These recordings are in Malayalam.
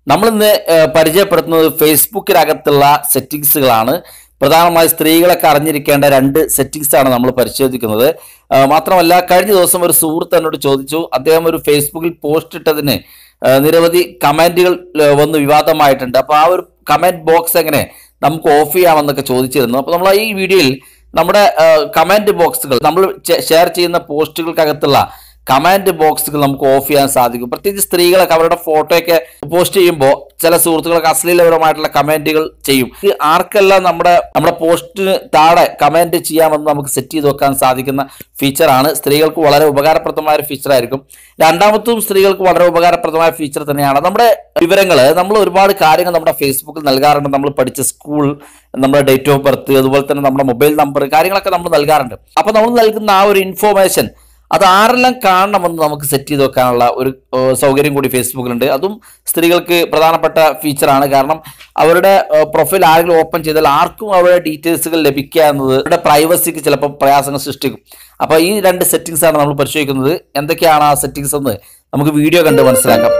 നമ്മളിന്ന് ഏഹ്, പരിചയപ്പെടുത്തുന്നത് ഫേസ്ബുക്കിനകത്തുള്ള സെറ്റിങ്സുകളാണ് പ്രധാനമായി സ്ത്രീകളൊക്കെ അറിഞ്ഞിരിക്കേണ്ട രണ്ട് സെറ്റിങ്സ് ആണ് നമ്മൾ പരിശോധിക്കുന്നത് ഏഹ്, മാത്രമല്ല കഴിഞ്ഞ ദിവസം ഒരു സുഹൃത്ത് എന്നോട് ചോദിച്ചു അദ്ദേഹം ഒരു ഫേസ്ബുക്കിൽ പോസ്റ്റ് ഇട്ടതിന് ഏഹ്, നിരവധി കമന്റുകൾ ഏഹ്, വന്ന് വിവാദമായിട്ടുണ്ട് അപ്പോൾ ആ ഒരു കമന്റ് ബോക്സ് എങ്ങനെ നമുക്ക് ഓഫ് ചെയ്യാമെന്നൊക്കെ ചോദിച്ചിരുന്നു അപ്പോൾ നമ്മൾ ഈ വീഡിയോയിൽ നമ്മുടെ കമന്റ് ബോക്സുകൾ നമ്മൾ ഷെയർ ചെയ്യുന്ന പോസ്റ്റുകൾക്കകത്തുള്ള കമന്റ് ബോക്സുകൾ നമുക്ക് ഓഫ് ചെയ്യാൻ സാധിക്കും പ്രത്യേകിച്ച് സ്ത്രീകളൊക്കെ അവരുടെ ഫോട്ടോയൊക്കെ പോസ്റ്റ് ചെയ്യുമ്പോൾ ചില സുഹൃത്തുക്കളൊക്കെ അശ്ലീലപരമായിട്ടുള്ള കമന്റുകൾ ചെയ്യും ഇത് ആർക്കെല്ലാം നമ്മുടെ നമ്മുടെ പോസ്റ്റിന് താഴെ കമന്റ് ചെയ്യാമെന്ന് നമുക്ക് സെറ്റ് ചെയ്ത് വെക്കാൻ സാധിക്കുന്ന ഫീച്ചറാണ് സ്ത്രീകൾക്ക് വളരെ ഉപകാരപ്രദമായ ഒരു ഫീച്ചർ ആയിരിക്കും രണ്ടാമത്തും സ്ത്രീകൾക്ക് വളരെ ഉപകാരപ്രദമായ ഫീച്ചർ തന്നെയാണ് നമ്മുടെ വിവരങ്ങൾ നമ്മൾ ഒരുപാട് കാര്യങ്ങൾ നമ്മുടെ ഫേസ്ബുക്കിൽ നൽകാറുണ്ട് നമ്മൾ പഠിച്ച സ്കൂൾ നമ്മുടെ ഡേറ്റ് ഓഫ് ബർത്ത് അതുപോലെ തന്നെ നമ്മുടെ മൊബൈൽ നമ്പർ കാര്യങ്ങളൊക്കെ നമ്മൾ നൽകാറുണ്ട് അപ്പോൾ നമ്മൾ നൽകുന്ന ആ ഒരു ഇൻഫോർമേഷൻ അത് ആരെല്ലാം കാണണമെന്ന് നമുക്ക് സെറ്റ് ചെയ്ത് വെക്കാനുള്ള ഒരു ഏഹ്, സൗകര്യം കൂടി ഫേസ്ബുക്കിലുണ്ട് അതും സ്ത്രീകൾക്ക് പ്രധാനപ്പെട്ട ഫീച്ചറാണ് കാരണം അവരുടെ പ്രൊഫൈൽ ആരെങ്കിലും ഓപ്പൺ ചെയ്താൽ ആർക്കും അവരുടെ ഡീറ്റെയിൽസുകൾ ലഭിക്കുക എന്നത് അവരുടെ പ്രൈവസിക്ക് ചിലപ്പോൾ പ്രയാസങ്ങൾ സൃഷ്ടിക്കും അപ്പോൾ ഈ രണ്ട് സെറ്റിങ്സ് ആണ് നമ്മൾ പരിശോധിക്കുന്നത് എന്തൊക്കെയാണ് ആ സെറ്റിങ്സ് എന്ന് നമുക്ക് വീഡിയോ കണ്ട് മനസ്സിലാക്കാം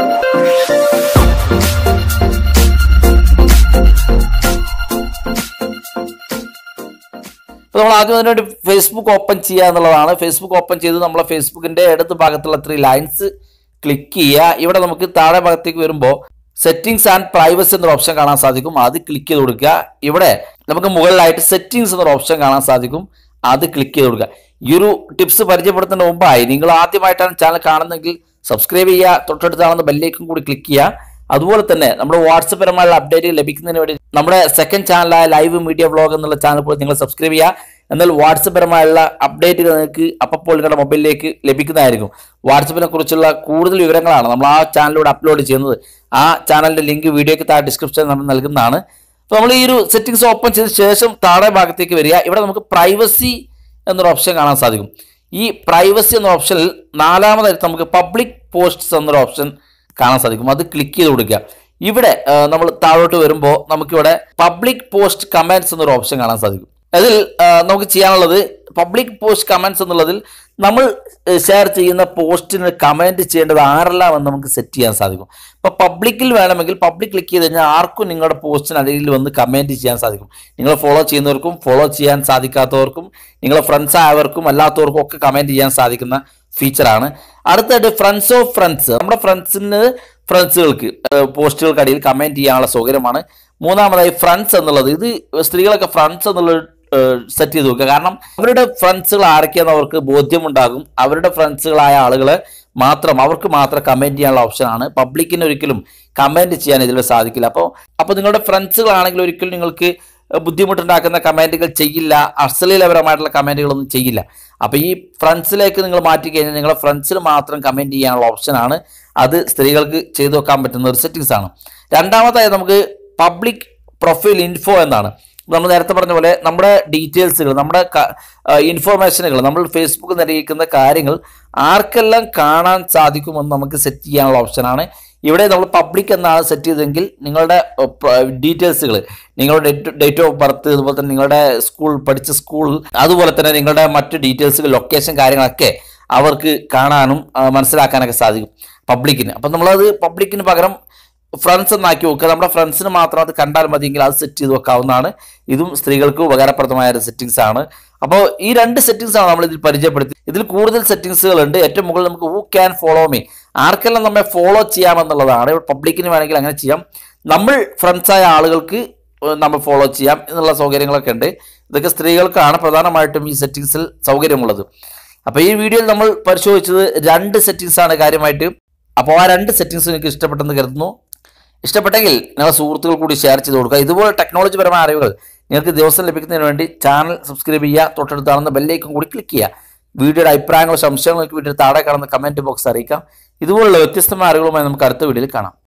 അപ്പോൾ നമ്മൾ ആദ്യം അതിനുവേണ്ടി ഫേസ്ബുക്ക് ഓപ്പൺ ചെയ്യുക എന്നുള്ളതാണ് ഫേസ്ബുക്ക് ഓപ്പൺ ചെയ്ത് നമ്മളെ ഫേസ്ബുക്കിന്റെ ഇടത് ഭാഗത്തുള്ള ത്രീ ലൈൻസ് ക്ലിക്ക് ചെയ്യുക ഇവിടെ നമുക്ക് താഴെ ഭാഗത്തേക്ക് വരുമ്പോൾ സെറ്റിംഗ്സ് ആൻഡ് പ്രൈവസി എന്നൊരു ഓപ്ഷൻ കാണാൻ സാധിക്കും അത് ക്ലിക്ക് ചെയ്ത് കൊടുക്കുക ഇവിടെ നമുക്ക് മുകളിലായിട്ട് സെറ്റിംഗ്സ് എന്നൊരു ഓപ്ഷൻ കാണാൻ സാധിക്കും അത് ക്ലിക്ക് ചെയ്ത് കൊടുക്കുക ഈ ഒരു ടിപ്സ് പരിചയപ്പെടുത്തുന്നതിന് മുമ്പായി നിങ്ങൾ ആദ്യമായിട്ടാണ് ചാനൽ കാണുന്നതെങ്കിൽ സബ്സ്ക്രൈബ് ചെയ്യുക തൊട്ടടുത്താണെന്ന് ബെല്ലേക്കും കൂടി ക്ലിക്ക് ചെയ്യുക അതുപോലെ തന്നെ നമ്മുടെ വാട്സപ്പ് പരമായുള്ള അപ്ഡേറ്റ് ലഭിക്കുന്നതിന് വേണ്ടി നമ്മുടെ സെക്കൻഡ് ചാനലായ ലൈവ് മീഡിയ വ്ളോഗ് എന്നുള്ള ചാനൽ പോയി നിങ്ങൾ സബ്സ്ക്രൈബ് ചെയ്യുക എന്നാൽ വാട്സപ്പ് പരമായുള്ള അപ്ഡേറ്റുകൾ നിങ്ങൾക്ക് അപ്പോൾ നിങ്ങളുടെ മൊബൈലിലേക്ക് ലഭിക്കുന്നതായിരിക്കും വാട്സപ്പിനെ കുറിച്ചുള്ള കൂടുതൽ വിവരങ്ങളാണ് നമ്മൾ ആ ചാനലിലൂടെ അപ്ലോഡ് ചെയ്യുന്നത് ആ ചാനലിന്റെ ലിങ്ക് വീഡിയോയ്ക്ക് താഴെ ഡിസ്ക്രിപ്ഷൻ നമ്മൾ നൽകുന്നതാണ് അപ്പോൾ നമ്മൾ ഈ ഒരു സെറ്റിംഗ്സ് ഓപ്പൺ ചെയ്ത ശേഷം താഴെ ഭാഗത്തേക്ക് വരിക ഇവിടെ നമുക്ക് പ്രൈവസി എന്നൊരു ഓപ്ഷൻ കാണാൻ സാധിക്കും ഈ പ്രൈവസി എന്ന ഓപ്ഷനിൽ നാലാമതായിട്ട് നമുക്ക് പബ്ലിക് പോസ്റ്റ്സ് എന്നൊരു ഓപ്ഷൻ കാണാൻ സാധിക്കും അത് ക്ലിക്ക് ചെയ്ത് കൊടുക്കുക ഇവിടെ ആ, നമ്മൾ താഴോട്ട് വരുമ്പോൾ നമുക്കിവിടെ പബ്ലിക് പോസ്റ്റ് കമൻറ്റ്സ് എന്നൊരു ഓപ്ഷൻ കാണാൻ സാധിക്കും അതിൽ ആ, നമുക്ക് ചെയ്യാനുള്ളത് പബ്ലിക് പോസ്റ്റ് കമൻറ്റ്സ് എന്നുള്ളതിൽ നമ്മൾ ഷെയർ ചെയ്യുന്ന പോസ്റ്റിന് കമൻറ്റ് ചെയ്യേണ്ടത് ആരെല്ലാം എന്ന് നമുക്ക് സെറ്റ് ചെയ്യാൻ സാധിക്കും ഇപ്പോൾ പബ്ലിക്കിൽ വേണമെങ്കിൽ പബ്ലിക് ക്ലിക്ക് ചെയ്ത് കഴിഞ്ഞാൽ ആർക്കും നിങ്ങളുടെ പോസ്റ്റിന് അടിയിൽ വന്ന് കമൻറ്റ് ചെയ്യാൻ സാധിക്കും നിങ്ങൾ ഫോളോ ചെയ്യുന്നവർക്കും ഫോളോ ചെയ്യാൻ സാധിക്കാത്തവർക്കും നിങ്ങളെ ഫ്രണ്ട്സ് ആയവർക്കും അല്ലാത്തവർക്കും ഒക്കെ കമൻറ്റ് ചെയ്യാൻ സാധിക്കുന്ന ഫീച്ചറാണ് അടുത്തായിട്ട് ഫ്രണ്ട്സ് ഓഫ് ഫ്രണ്ട്സ് നമ്മുടെ ഫ്രണ്ട്സിന് ഫ്രണ്ട്സുകൾക്ക് പോസ്റ്റുകൾക്ക് അടിയിൽ കമൻറ്റ് ചെയ്യാനുള്ള സൗകര്യമാണ് മൂന്നാമതായി ഫ്രണ്ട്സ് എന്നുള്ളത് ഇത് സ്ത്രീകളൊക്കെ ഫ്രണ്ട്സ് എന്നുള്ളത് സെറ്റ് ചെയ്ത് വെക്കുക കാരണം അവരുടെ ഫ്രണ്ട്സുകൾ ആരൊക്കെയാണെന്ന് അവർക്ക് ബോധ്യമുണ്ടാകും അവരുടെ ഫ്രണ്ട്സുകളായ ആളുകളെ മാത്രം അവർക്ക് മാത്രം കമൻറ്റ് ചെയ്യാനുള്ള ഓപ്ഷനാണ് പബ്ലിക്കിന് ഒരിക്കലും കമൻറ്റ് ചെയ്യാൻ ഇതിൽ സാധിക്കില്ല അപ്പോൾ അപ്പോൾ നിങ്ങളുടെ ഫ്രണ്ട്സുകളാണെങ്കിൽ ഒരിക്കലും നിങ്ങൾക്ക് ബുദ്ധിമുട്ടുണ്ടാക്കുന്ന കമൻറ്റുകൾ ചെയ്യില്ല അശ്ലീലപരമായിട്ടുള്ള കമൻറ്റുകളൊന്നും ചെയ്യില്ല അപ്പോൾ ഈ ഫ്രണ്ട്സിലേക്ക് നിങ്ങൾ മാറ്റി കഴിഞ്ഞാൽ നിങ്ങളുടെ ഫ്രണ്ട്സിന് മാത്രം കമൻറ്റ് ചെയ്യാനുള്ള ഓപ്ഷനാണ് അത് സ്ത്രീകൾക്ക് ചെയ്തു വെക്കാൻ പറ്റുന്ന ഒരു സെറ്റിങ്സ് ആണ് രണ്ടാമതായി നമുക്ക് പബ്ലിക് പ്രൊഫൈൽ ഇൻഫോ എന്നാണ് നമ്മൾ നേരത്തെ പറഞ്ഞ പോലെ നമ്മുടെ ഡീറ്റെയിൽസുകൾ നമ്മുടെ ഇൻഫോർമേഷനുകൾ നമ്മൾ ഫേസ്ബുക്കിൽ നിരയിക്കുന്ന കാര്യങ്ങൾ ആർക്കെല്ലാം കാണാൻ സാധിക്കുമെന്ന് നമുക്ക് സെറ്റ് ചെയ്യാനുള്ള ഓപ്ഷനാണ് ഇവിടെ നമ്മൾ പബ്ലിക് എന്നാണ് സെറ്റ് ചെയ്തതെങ്കിൽ നിങ്ങളുടെ ഡീറ്റെയിൽസുകൾ നിങ്ങളുടെ ഡേറ്റ് ഓഫ് ബർത്ത് അതുപോലെ തന്നെ നിങ്ങളുടെ സ്കൂൾ പഠിച്ച സ്കൂൾ അതുപോലെ തന്നെ നിങ്ങളുടെ മറ്റ് ഡീറ്റെയിൽസുകൾ ലൊക്കേഷൻ കാര്യങ്ങളൊക്കെ അവർക്ക് കാണാനും ആ, മനസ്സിലാക്കാനൊക്കെ സാധിക്കും പബ്ലിക്കിന് അപ്പം നമ്മളത് പബ്ലിക്കിന് പകരം ഫ്രണ്ട്സ് എന്നാക്കി വെക്കുക നമ്മുടെ ഫ്രണ്ട്സിന് മാത്രം അത് കണ്ടാൽ മതിയെങ്കിൽ അത് സെറ്റ് ചെയ്ത് വെക്കാവുന്നതാണ് ഇതും സ്ത്രീകൾക്ക് ഉപകാരപ്രദമായ ഒരു സെറ്റിങ്സ് ആണ് അപ്പോൾ ഈ രണ്ട് സെറ്റിങ്സ് ആണ് നമ്മൾ ഇതിൽ പരിചയപ്പെടുത്തി ഇതിൽ കൂടുതൽ സെറ്റിങ്സുകൾ ഉണ്ട് ഏറ്റവും മുകളിൽ നമുക്ക് ഹൂ ക്യാൻ ഫോളോ മീ ആർക്കെല്ലാം നമ്മെ ഫോളോ ചെയ്യാമെന്നുള്ളതാണ് പബ്ലിക്കിന് വേണമെങ്കിൽ അങ്ങനെ ചെയ്യാം നമ്മൾ ഫ്രണ്ട്സായ ആളുകൾക്ക് നമ്മൾ ഫോളോ ചെയ്യാം എന്നുള്ള സൗകര്യങ്ങളൊക്കെ ഉണ്ട് ഇതൊക്കെ സ്ത്രീകൾക്കാണ് പ്രധാനമായിട്ടും ഈ സെറ്റിങ്സിൽ സൗകര്യമുള്ളത് അപ്പോൾ ഈ വീഡിയോയിൽ നമ്മൾ പരിശോധിച്ചത് രണ്ട് സെറ്റിങ്സ് ആണ് കാര്യമായിട്ട് അപ്പോൾ ആ രണ്ട് സെറ്റിങ്സ് നിങ്ങൾക്ക് ഇഷ്ടപ്പെട്ടെന്ന് കരുതുന്നു ഇഷ്ടപ്പെട്ടെങ്കിൽ നിങ്ങളുടെ സുഹൃത്തുക്കൾ കൂടി ഷെയർ ചെയ്ത് കൊടുക്കുക ഇതുപോലെ ടെക്നോളജി പരമായ അറിവുകൾ നിങ്ങൾക്ക് ദിവസം ലഭിക്കുന്നതിന് വേണ്ടി ചാനൽ സബ്സ്ക്രൈബ് ചെയ്യുക തൊട്ടടുത്താണെന്ന് ബെല്ലേക്കും കൂടി ക്ലിക്ക് ചെയ്യുക വീഡിയോയുടെ അഭിപ്രായങ്ങളോ സംശയങ്ങളോ വീഡിയോ താഴെ കാണുന്ന കമൻറ്റ് ബോക്സ് അറിയിക്കാം ഇതുപോലുള്ള വ്യത്യസ്തമായ അറിവുകളുമായി നമുക്ക് അടുത്ത വീഡിയോയിൽ കാണാം